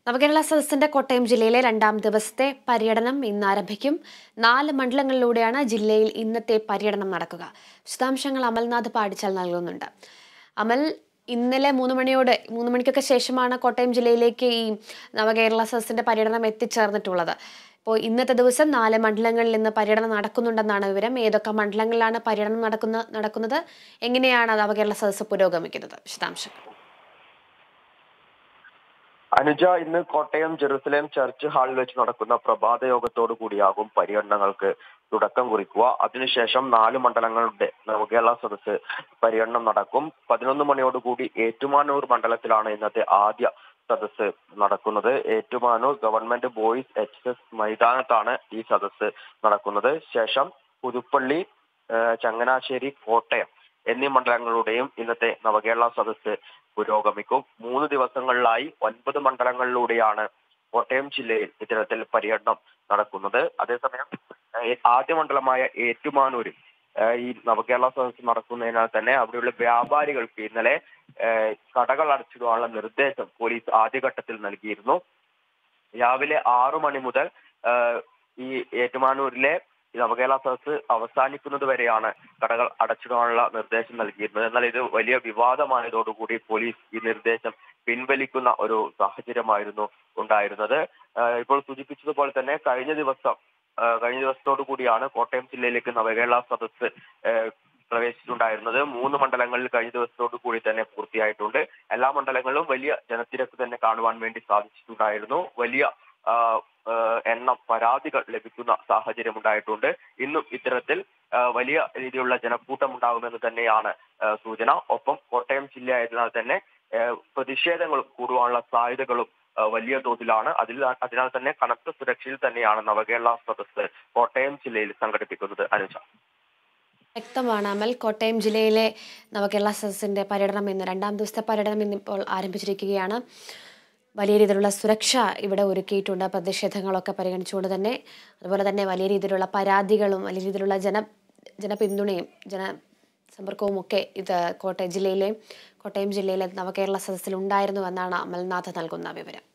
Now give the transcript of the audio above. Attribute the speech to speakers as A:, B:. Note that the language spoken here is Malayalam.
A: നവകേരള സദസ്സിന്റെ കോട്ടയം ജില്ലയിലെ രണ്ടാം ദിവസത്തെ പര്യടനം ഇന്ന് ആരംഭിക്കും നാല് മണ്ഡലങ്ങളിലൂടെയാണ് ജില്ലയിൽ ഇന്നത്തെ പര്യടനം നടക്കുക വിശദാംശങ്ങൾ അമൽനാഥ് പാടിച്ചാൽ നൽകുന്നുണ്ട് അമൽ ഇന്നലെ മൂന്ന് മണിയോടെ മൂന്ന് മണിക്കൊക്കെ ശേഷമാണ് കോട്ടയം ജില്ലയിലേക്ക് ഈ നവകേരള സദസ്സിന്റെ പര്യടനം എത്തിച്ചേർന്നിട്ടുള്ളത് ഇപ്പോൾ ഇന്നത്തെ ദിവസം നാല് മണ്ഡലങ്ങളിൽ ഇന്ന് പര്യടനം നടക്കുന്നുണ്ടെന്നാണ് വിവരം ഏതൊക്കെ മണ്ഡലങ്ങളിലാണ് പര്യടനം നടക്കുന്ന നടക്കുന്നത് എങ്ങനെയാണ് നവകേരള സദസ്സ് പുരോഗമിക്കുന്നത് വിശദാംശങ്ങൾ
B: അനുജ ഇന്ന് കോട്ടയം ജെറുസലേം ചർച്ച് ഹാളിൽ വെച്ച് നടക്കുന്ന പ്രഭാത യോഗത്തോടു കൂടിയാകും പര്യടനങ്ങൾക്ക് തുടക്കം കുറിക്കുക അതിനുശേഷം നാല് മണ്ഡലങ്ങളുടെ നവകേരള സദസ്സ് പര്യടനം നടക്കും പതിനൊന്ന് മണിയോടുകൂടി ഏറ്റുമാനൂർ മണ്ഡലത്തിലാണ് ഇന്നത്തെ ആദ്യ സദസ്സ് നടക്കുന്നത് Ettumanoor government boys H S മൈതാനത്താണ് ഈ സദസ്സ് നടക്കുന്നത് ശേഷം പുതുപ്പള്ളി ഏഹ് ചങ്ങനാശ്ശേരി കോട്ടയം എന്നീ മണ്ഡലങ്ങളുടെയും ഇന്നത്തെ നവകേരള സദസ്സ് പുരോഗമിക്കും മൂന്ന് ദിവസങ്ങളിലായി ഒൻപത് മണ്ഡലങ്ങളിലൂടെയാണ് കോട്ടയം ജില്ലയിൽ ഇത്തരത്തിൽ പര്യടനം നടക്കുന്നത് അതേസമയം ഏഹ് ആദ്യ മണ്ഡലമായ ഏറ്റുമാനൂരിൽ ഏഹ് ഈ നവകേരള സദസ്സ് നടക്കുന്നതിനാൽ തന്നെ അവിടെയുള്ള വ്യാപാരികൾക്ക് ഇന്നലെ ഏഹ് കടകൾ അടച്ചിടുവാനുള്ള നിർദ്ദേശം പോലീസ് ആദ്യഘട്ടത്തിൽ നൽകിയിരുന്നു രാവിലെ ആറു മണി മുതൽ ഏഹ് ഈ ഏറ്റുമാനൂരിലെ ഈ നവകേരള സദസ്സ് അവസാനിക്കുന്നത് വരെയാണ് കടകൾ അടച്ചിടാനുള്ള നിർദ്ദേശം നൽകിയിരുന്നത് എന്നാൽ ഇത് വലിയ വിവാദമായതോടുകൂടി പോലീസ് ഈ നിർദ്ദേശം പിൻവലിക്കുന്ന ഒരു സാഹചര്യമായിരുന്നു ഉണ്ടായിരുന്നത് ഏഹ് ഇപ്പോൾ സൂചിപ്പിച്ചതുപോലെ തന്നെ കഴിഞ്ഞ ദിവസം ഏഹ് കഴിഞ്ഞ ദിവസത്തോടു കൂടിയാണ് കോട്ടയം ജില്ലയിലേക്ക് നവകേരള സദസ്സ് ഏഹ് പ്രവേശിച്ചിട്ടുണ്ടായിരുന്നത് മൂന്ന് മണ്ഡലങ്ങളിൽ കഴിഞ്ഞ ദിവസത്തോടു കൂടി തന്നെ പൂർത്തിയായിട്ടുണ്ട് എല്ലാ മണ്ഡലങ്ങളിലും വലിയ ജനത്തിരക്ക് തന്നെ കാണുവാൻ വേണ്ടി സാധിച്ചിട്ടുണ്ടായിരുന്നു വലിയ ആ, ആ, എണ്ണം പരാതികൾ ലഭിക്കുന്ന സാഹചര്യം ഉണ്ടായിട്ടുണ്ട് ഇന്നും ഇത്തരത്തിൽ ആ, വലിയ രീതിയിലുള്ള ജനക്കൂട്ടം ഉണ്ടാകുമെന്ന് തന്നെയാണ് ആ, സൂചന ഒപ്പം കോട്ടയം ജില്ലയായതിനാൽ തന്നെ ആ, പ്രതിഷേധങ്ങൾ കൂടുവാനുള്ള സാധ്യതകളും ആ, വലിയ തോതിലാണ് അതിൽ അതിനാൽ തന്നെ കനത്ത സുരക്ഷയിൽ തന്നെയാണ് നവകേരള സദസ്സ് കോട്ടയം ജില്ലയിൽ സംഘടിപ്പിക്കുന്നത് അനുജ
A: വ്യക്തമാണ് അമൽ കോട്ടയം ജില്ലയിലെ നവകേരള സദസ്സിന്റെ പര്യടനം ഇന്ന് രണ്ടാം ദിവസത്തെ പര്യടനം ഇന്നിപ്പോൾ ആരംഭിച്ചിരിക്കുകയാണ് വലിയ രീതിയിലുള്ള സുരക്ഷ ഇവിടെ ഒരുക്കിയിട്ടുണ്ട് പ്രതിഷേധങ്ങളൊക്കെ പരിഗണിച്ചുകൊണ്ട് തന്നെ അതുപോലെ തന്നെ വലിയ രീതിയിലുള്ള പരാതികളും വലിയ രീതിയിലുള്ള ജന ജനപിന്തുണയും ജന സമ്പർക്കവും ഒക്കെ ഇത് കോട്ടയം ജില്ലയിലെ കോട്ടയം ജില്ലയിലെ നവകേരള സദസ്സിൽ ഉണ്ടായിരുന്നു എന്നാണ് അമൽനാഥ് നൽകുന്ന വിവരം